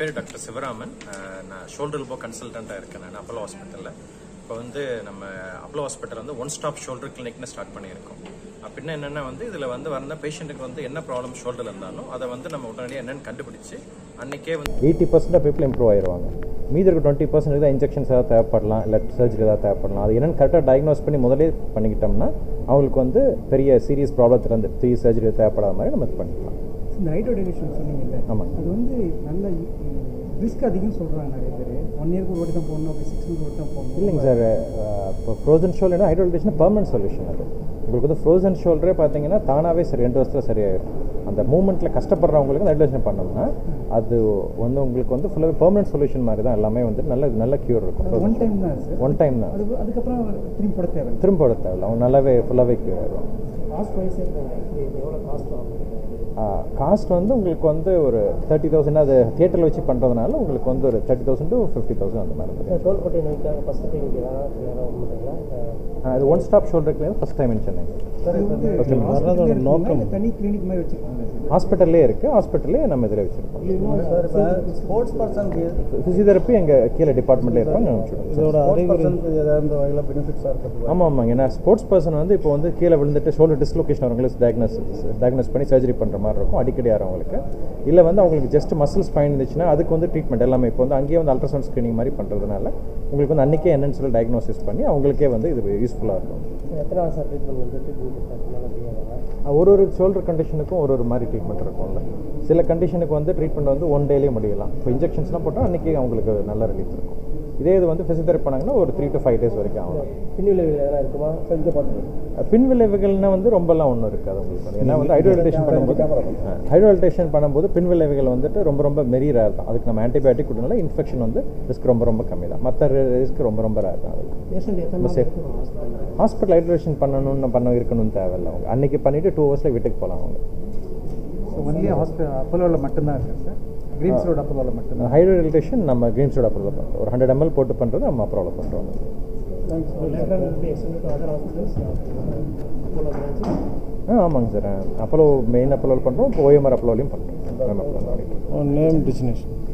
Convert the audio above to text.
பேர் டாக்டர் சிவராமன் அஹ், நான் shoulder elbow கன்சல்டண்ட்டாக இருக்கேன் நான் அப்போலோ ஹாஸ்பிட்டலில் இப்போ வந்து நம்ம அப்போலோ ஹாஸ்பிட்டல் வந்து ஒன் ஸ்டாப் ஷோல்டர் கிளினிக்னு ஸ்டார்ட் பண்ணியிருக்கோம் அப்படின்னா என்னென்னா வந்து இதில் வந்து வந்த பேஷண்ட்டுக்கு வந்து என்ன ப்ராப்ளம் ஷோல்டரில் இருந்தாலும் அதை வந்து நம்ம உடனடியாக என்னென்னு கண்டுபிடிச்சு அன்னைக்கே வந்து எயிட்டி பர்சன்ட் பீப்புள் இம்ப்ரூவ் ஆயிடுவாங்க மீதி இருக்க டுவெண்ட்டி பர்சன்ட் தான் இன்ஜெக்ஷன்ஸ் ஏதாவது தேவைப்படலாம் இல்லை சர்ஜரி ஏதாவது தேவைப்படலாம் அது என்னென்னு கரெக்டாக டயக்னோஸ் பண்ணி முதலே பண்ணிக்கிட்டோம்னா அவங்களுக்கு வந்து பெரிய சீரியஸ் ப்ராப்ளத்துலேருந்து த்ரீ சர்ஜரி தேவைப்படாத மாதிரி நம்ம இது பண்ணிக்கலாம் இந்த ஹைட்ரோடெனிஷன் சொன்னீங்கல்ல ஆமாம். அது வந்து நல்ல ரிஸ்க் அதிகம் சொல்கிறாங்க நிறைய பேர் ஒன் இயர்க்கு ஒரு வாட்டி தான் போடணும் அப்படி சிக்ஸ் மந்த் ஒரு வாட்டி தான் போடணும் இல்லைங்க சார் இப்போ ஃப்ரோசன் ஷோல்டர்னா ஹைட்ரோல்டேஷன் பர்மனன்ட் சொல்யூஷன் அது உங்களுக்கு வந்து ஃப்ரோசன் ஷோல்டரே பார்த்தீங்கன்னா தானாகவே சரி ரெண்டு வருஷத்தில் சரியாயிடும் அந்த மூமெண்ட்டில் கஷ்டப்படுறவங்களுக்கு ஹைட்ரோலேஷன் பண்ணோம்னா அது வந்து உங்களுக்கு வந்து ஃபுல்லாகவே பெர்மனன்ட் சொல்யூஷன் மாதிரி தான் எல்லாமே வந்து நல்ல நல்ல க்யூர் இருக்கும் ஒன் டைம் தான் சார் ஒன் டைம் தான் அது அதுக்கப்புறம் திரும்பி போட தேவை திரும்ப போட தேவையில்ல அவங்க நல்லாவே ஃபுல்லாகவே க்யூர் ஆயிடும் காஸ்ட் வைஸ் எவ்வளோ காஸ்ட் ஆகும் காஸ்ட் வந்து உங்களுக்கு வந்து ஒரு தேர்ட்டி தௌசண்ட் அது தியேட்டரில் வச்சு பண்ணுறதுனால உங்களுக்கு வந்து ஒரு thirty thousand to fifty thousand அந்த மாதிரி இருக்கும். தோல்பட்டை நோய்க்காக ஃபஸ்ட்டு கிளினிக் ஏதாவது ஆ, இது one stop shoulder clinic first time in Chennai வர்றதோட நோக்கம் தனி கிளினிக் மாதிரி வச்சிருக்காங்க ஹாஸ்பிட்டல்லே இருக்குது ஹாஸ்பிட்டல்லே நம்ம இதில் வச்சுருக்கோம் சார் இப்போ ஸ்போர்ட்ஸ் பர்சனுக்கு ஃபிசியோதெரப்பி எங்கள் கீழே டிபார்ட்மெண்ட்லேயே இருப்பாங்க நான் வச்சுருக்கோம் இதோட அறிகுறி ஏதாவது வகையில் பெனிஃபிட்ஸாக இருக்குது ஆமாம் ஆமாங்க ஏன்னா ஸ்போர்ட்ஸ் பர்சன் வந்து இப்போ வந்து கீழே விழுந்துட்டு ஷோல்டர் டிஸ்லொகேஷன் அவங்களுக்கு டயக்னோஸ் டயக்னோஸ் பண்ணி சர்ஜரி பண்ணுற மாதிரி இருக்கும் அடிக்கடி வரவங்களுக்கு இல்லை வந்து அவங்களுக்கு ஜஸ்ட் மசில் ஸ்பைன் இருந்துச்சுன்னா அதுக்கு வந்து ட்ரீட்மெண்ட் எல்லாமே இப்போ வந்து அங்கேயே வந்து அல்ட்ராசவுண்ட் ஸ்க்ரீனிங் மாதிரி பண்ணுறதுனால உங்களுக்கு வந்து அன்றைக்கே என்னன்னு சொல்லி டயக்னோசிஸ் பண்ணி அவங்களுக்கே வந்து இது யூஸ்ஃபுல்லாக இருக்கும் எத்தனை நாள் சார் ட்ரீட்மெண்ட் வந்து ட்ரீட்மெண்ட் ஒரு ஒரு ஷோல்டர் கண்டிஷனுக்கும் ஒரு ஒரு மாதிரி ட்ரீட்மெண்ட் இருக்கும்ல சில கண்டிஷனுக்கு வந்து ட்ரீட்மெண்ட் வந்து ஒன் டேலேயே முடியலாம் இப்போ இன்ஜெக்ஷன்ஸ்லாம் போட்டால் அன்றைக்கி அவங்களுக்கு நல்ல ரிலீஃப் இருக்கும் இதே இது வந்து ஃபிசியோதெரப்பி பண்ணாங்கன்னா ஒரு த்ரீ டு ஃபைவ் டேஸ் வரைக்கும் ஆகலாம் பின்விளைவுகள் எதனா இருக்குமா செஞ்சு பார்த்துருக்கேன் பின் விளைவுகள்னா வந்து ரொம்பலாம் ஒன்றும் இருக்காது உங்களுக்கு வந்து ஏன்னா வந்து ஹைட்ரோல்டேஷன் பண்ணும்போது ஹைட்ரோல்டேஷன் பண்ணும்போது பின் விளைவுகள் வந்துட்டு ரொம்ப ரொம்ப மெரி ரேர் தான் அதுக்கு நம்ம ஆன்டிபயோட்டிக் கொடுத்தனால இன்ஃபெக்ஷன் வந்து ரிஸ்க் ரொம்ப ரொம்ப கம்மி தான் மற்ற ரிஸ்க் ரொம்ப ரொம்ப ரேர் தான் அதுக்கு பேஷண்ட் எத்தனை ரொம்ப நாள் safe. இருக்கணும் ஹாஸ்பிட்டலில் ஹாஸ்பிட்டல் ஹைட்ரேஷன் பண்ணணும்னு பண்ண இருக்கணும்னு தேவையில்ல அவங்க அன்னைக்கு பண்ணிவிட்டு டூ ஹவர்ஸில் வீட்டுக்கு போகலாம் அவங்க ஸோ ஒன்லி ஹாஸ்பிட்டல் அப்போலோவில் மட்டும்தான் இருக்கு சார் கிரீம்ஸ் ரோட் அப்போலோவில் மட்டும்தான் ஹைட்ரோல்டேஷன் நம்ம கிரீன் சோட் அப்ரோவில் பண்ணுறோம் ஒரு ஹண்ட்ரட் எம்எல் போட்டு பண்ணுறது நம்ம அப்ரோவில் பண்ணுறோம் ஆ ஆமாங்க சார் அப்போலோ மெயின் அப்போலோவில் பண்ணுறோம் இப்போ ஓஎம்ஆர் அப்போலோலையும் பண்ணுறோம் அப்போலோ நேம் டெஸ்டினேஷன்